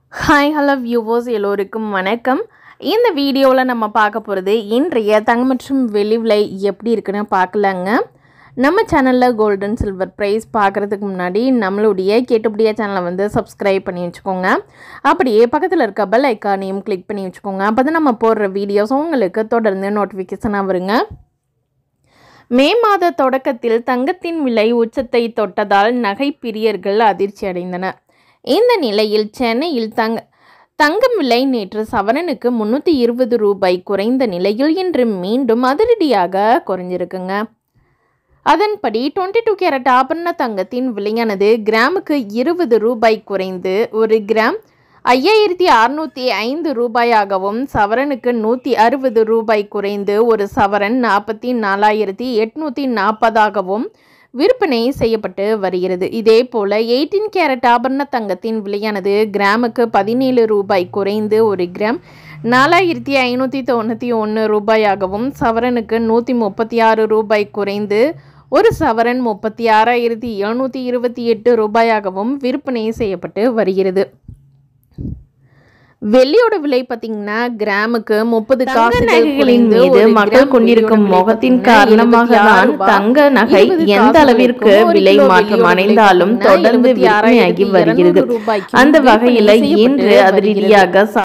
hi hello viewers எல்லோருக்கும் வணக்கம் இந்த வீடியோவில் நம்ம பார்க்க போகிறது இன்றைய தங்கம் மற்றும் வெள்ளி விலை எப்படி இருக்குன்னு பார்க்கலாங்க நம்ம சேனலில் கோல்டன் சில்வர் ப்ரைஸ் பார்க்குறதுக்கு முன்னாடி நம்மளுடைய கேட்டுப்படியா சேனலை வந்து சப்ஸ்கிரைப் பண்ணி வச்சுக்கோங்க அப்படியே பக்கத்தில் இருக்க பெல் ஐக்கானையும் கிளிக் பண்ணி வச்சுக்கோங்க அப்போ தான் நம்ம போடுற வீடியோஸ் உங்களுக்கு தொடர்ந்து நோட்டிஃபிகேஷனாக வருங்க மே மாத தொடக்கத்தில் தங்கத்தின் விலை உச்சத்தை தொட்டதால் நகை பிரியர்கள் அதிர்ச்சி அடைந்தனர் இந்த நிலையில் சென்னையில் தங்க தங்கம் விலை நேற்று சவரனுக்கு முந்நூற்றி இருபது ரூபாய் குறைந்த நிலையில் இன்று மீண்டும் அதிரடியாக குறைஞ்சிருக்குங்க அதன்படி டுவெண்ட்டி டூ கேரட் ஆபரண தங்கத்தின் விலையானது கிராமுக்கு இருபது ரூபாய் குறைந்து ஒரு கிராம் ஐயாயிரத்தி அறுநூற்றி ஐந்து ரூபாயாகவும் சவரனுக்கு நூற்றி அறுபது ரூபாய் குறைந்து ஒரு சவரன் நாற்பத்தி நாலாயிரத்தி எட்நூற்றி நாற்பதாகவும் விற்பனை செய்யப்பட்டு வருகிறது இதே போல எயிட்டீன் கேரட் ஆபரண தங்கத்தின் விலையானது கிராமுக்கு பதினேழு ரூபாய் குறைந்து ஒரு கிராம் நாலாயிரத்தி ஐநூற்றி தொண்ணூற்றி ஒன்று ரூபாயாகவும் சவரனுக்கு நூற்றி முப்பத்தி ஆறு ரூபாய் குறைந்து ஒரு சவரன் முப்பத்தி ஆறாயிரத்தி எழுநூற்றி இருபத்தி எட்டு ரூபாயாகவும் விற்பனை செய்யப்பட்டு வருகிறது வெள்ளியோட விலை பார்த்தீங்கன்னா கிராமுக்கு முப்பது காசு நகைகளின் மீது மக்கள் கொண்டிருக்கும் மோகத்தின் காரணமாக தான் தங்க நகை எந்த அளவிற்கு விலை மாற்றம் அடைந்தாலும் தொடர்ந்து விற்பனையாகி வருகிறது அந்த வகையில இன்று அதிரடியாக